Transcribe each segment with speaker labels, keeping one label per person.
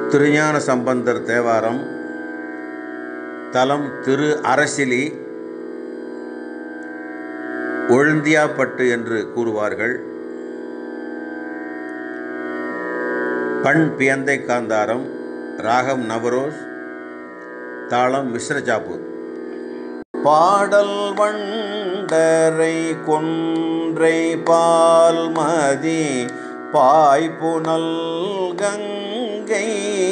Speaker 1: திருஞான சம்பந்தர் தேவாரம் தலம் திரு அரசிலி ஒழுந்தியாப்பட்டு என்று கூறுவார்கள் பண் பியந்தை காந்தாரம் ராகம் நவரோஸ் தாளம் மிஸ்ரஜாப்பு பாடல் வண்டரை கொன்றை பால்மதி பாய்புனல் கங்கை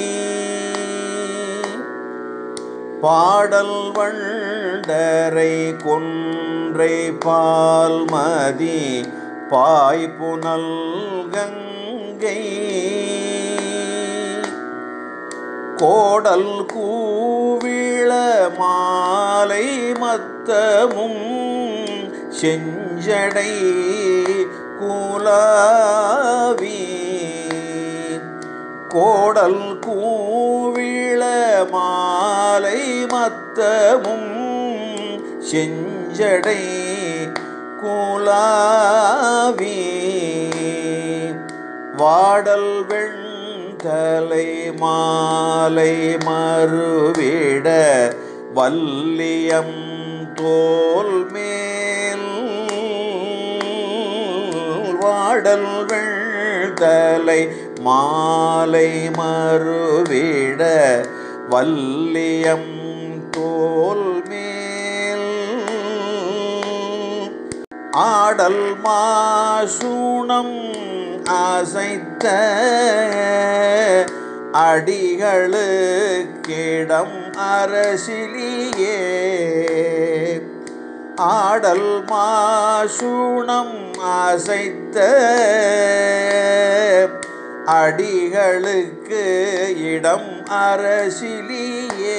Speaker 1: பாடல் வண்டரை கொன்றை பால்மதி பாய்புனல் கங்கை கோடல் கூவிள மாலை மத்தமும் செஞ்சடை கூலாவி கோடல் கூவிள மாலை மத்தமும் செஞ்சடை கூலாவி வாடல் வெண்தலை மாலை மறுவிட வல்லியம் தோல் மேல் வாடல் வெண்தலை மாலை மறுவிட வல்லியம் தோல் மேல் ஆடல் மாசூணம் அசைத்த அடிகளுக்கிடம் அரசிலியே ஆடல் மாசூணம் அசைத்த அடிகளுக்கு இடம் அரசிலியே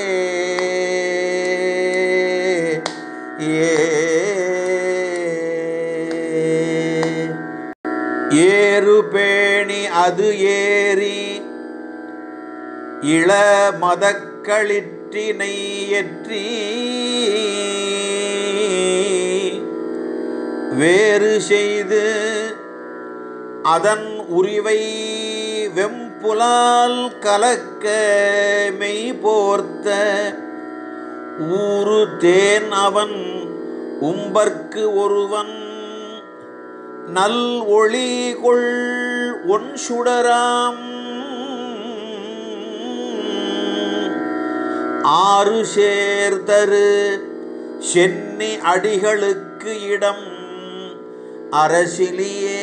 Speaker 1: ஏறு பேணி அது ஏறி இள மதக்களிற்றினை ஏற்றி வேறு செய்து அதன் உரிவை வெம்புலால் கலக்க மெய் போர்த்த ஊரு தேன் அவன் உம்பர்க்கு ஒருவன் நல் ஒளி கொள் ஒன் சுடராம் ஆறு சேர்தரு சென்னி அடிகளுக்கு இடம் அரசிலியே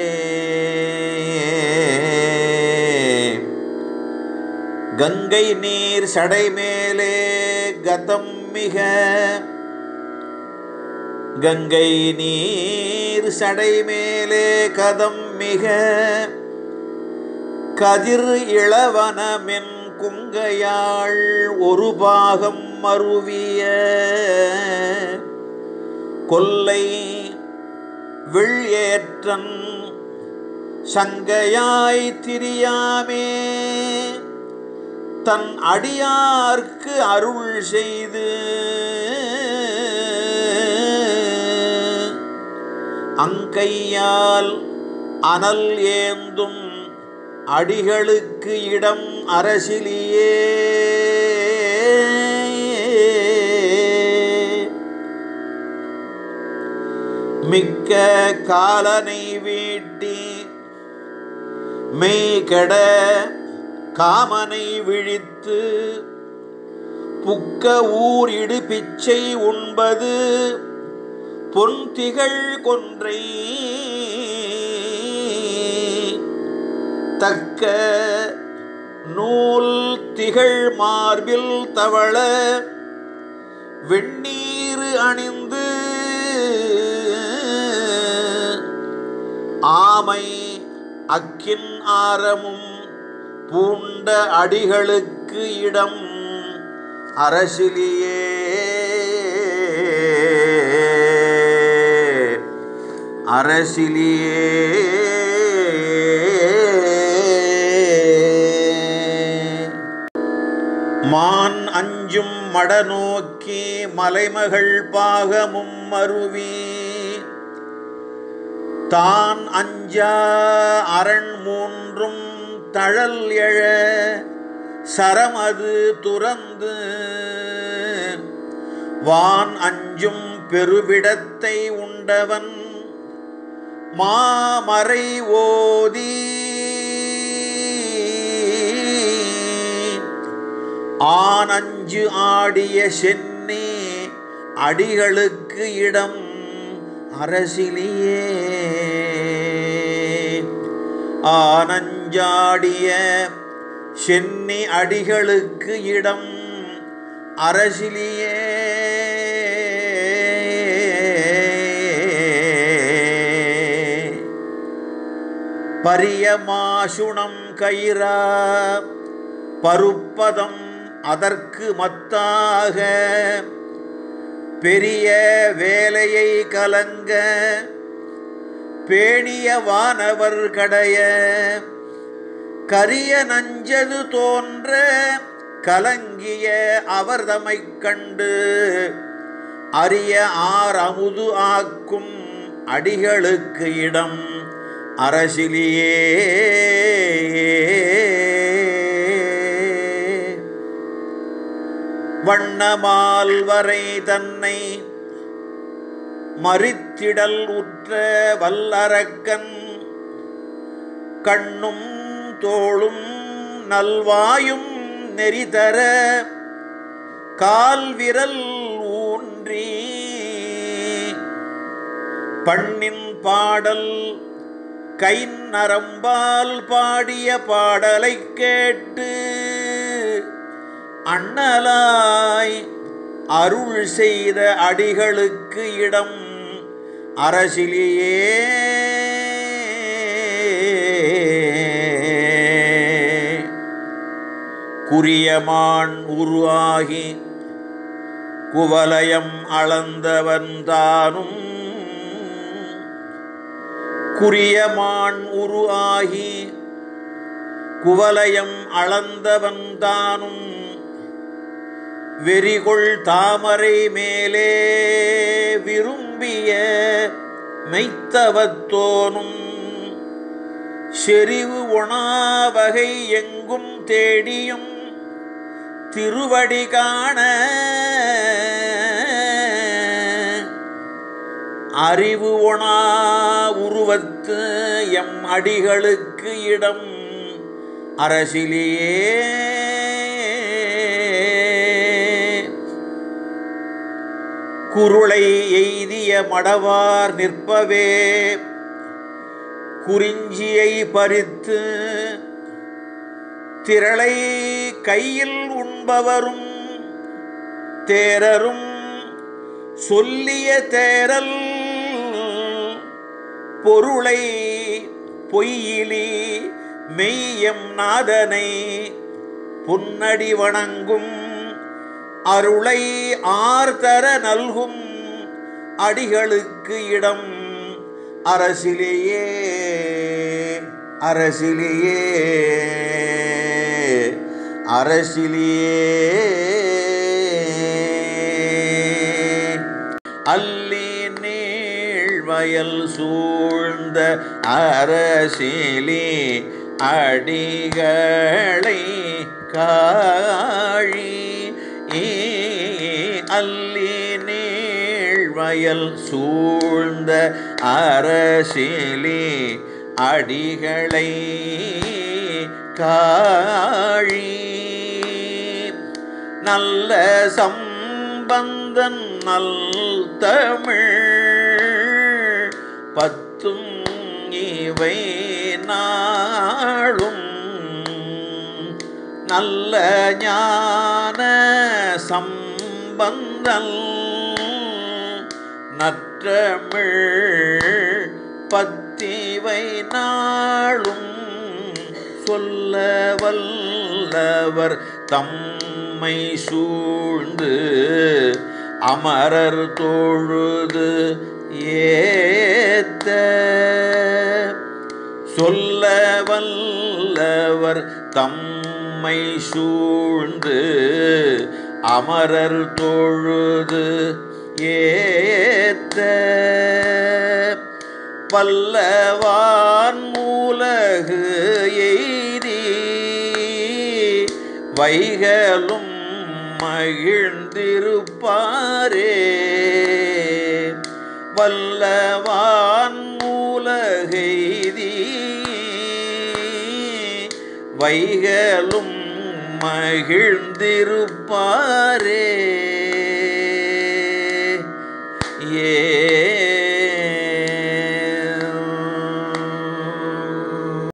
Speaker 1: கங்கை நீர் சடை மேலே கதம் மிக கங்கை நீர் சடை மேலே கதம் மிக கதிர் இளவனமென் குங்கையாள் ஒரு பாகம் மருவிய கொல்லை விழ்ஏற்றன் சங்கையாய் திரியாமே தன் அடியார்க்கு அருள் செய்து அங்கையால் அனல் ஏந்தும் அடிகளுக்கு இடம் அரசிலியே மிக்க காலனை வீட்டி மெய்கட காமனை விழித்து புக்க ஊர் இடு பிச்சை உண்பது பொன் திகழ் கொன்றை தக்க நூல் திகழ் மார்பில் தவள வெண்ணீர் அணிந்து ஆமை அக்கின் ஆரமும் பூண்ட அடிகளுக்கு இடம் அரசிலியே அரசிலியே மான் அஞ்சும் மடநோக்கி மலைமகள் பாகமும் மருவி தான் அஞ்சா அரண் மூன்றும் தழல் எழ சரமது துறந்து வான் அஞ்சும் பெருவிடத்தை உண்டவன் மாமறை ஓதி ஆனஞ்சு ஆடிய சென்னி அடிகளுக்கு இடம் அரசிலியே ஆனஞ்சாடிய சென்னி அடிகளுக்கு இடம் அரசிலியே பரியமாசுணம் கயிறா பருப்பதம் அதற்கு மத்தாக பெரிய வேலையை கலங்க பேணிய வானவர் கடைய கரிய நஞ்சது தோன்ற கலங்கிய அவர் தமைக் கண்டு அரிய ஆர் அமுது ஆக்கும் அடிகளுக்கு இடம் அரசிலியே வண்ணமால் வரை தன்னை மறித்திடல் உற்ற வல்லரக்கன் கண்ணும் தோளும் நல்வாயும் நெறிதர கால் விரல் ஊன்றி பண்ணின் பாடல் கை நரம்பால் பாடிய பாடலைக் கேட்டு அண்ணலாய் அருள் செய்த அடிகளுக்கு இடம் அரசிலேயே குறியமான் உருவாகி குவலயம் அளந்தவன் தானும் குறியமான் உரு ஆகி குவலயம் அளந்தவன் தானும் வெறிகொள் தாமரை மேலே விரும்பிய மெய்த்தவத்தோனும் செறிவு ஒணாவகை எங்கும் தேடியும் திருவடி காண அறிவு ஒணா உருவத்து எம் அடிகளுக்கு இடம் அரசிலேயே குருளை எய்திய மடவார் நிற்பவே குறிஞ்சியை பறித்து திரளை கையில் உண்பவரும் தேரரும் சொல்லிய தேரல் பொருளை பொய்யிலி மெய்யம் நாதனை புன்னடி வணங்கும் அருளை ஆர்தர நல்கும் அடிகளுக்கு இடம் அரசிலேயே அரசிலேயே அரசிலேயே அல்லி நீழ்வயல் சூழ்ந்த அரசிலே அடிகளை காழி அல்லி நீழ்வயல் சூழ்ந்த அரசிலே அடிகளை காழி நல்ல சம்பந்தன் நல் தமிழ் பத்தும் இவை நாளும் நல்ல ஞான சம்பந்தன் நற்றமிழ் பத்திவை நாளும் சொல்ல வல்லவர் தம்மை சூழ்ந்து அமரர் தொழுது ஏத்த சொல்ல வல்லவர் தம்மை சூழ்ந்து அமரர் தொழுது ஏத்த வல்லவான் மூலகு எய்தி வைகலும் மகிழ்ந்திருப்பாரே வல்லவான் மூலகெய்தி வைகலும் மகிழ்ந்திருப்பாரே ஏ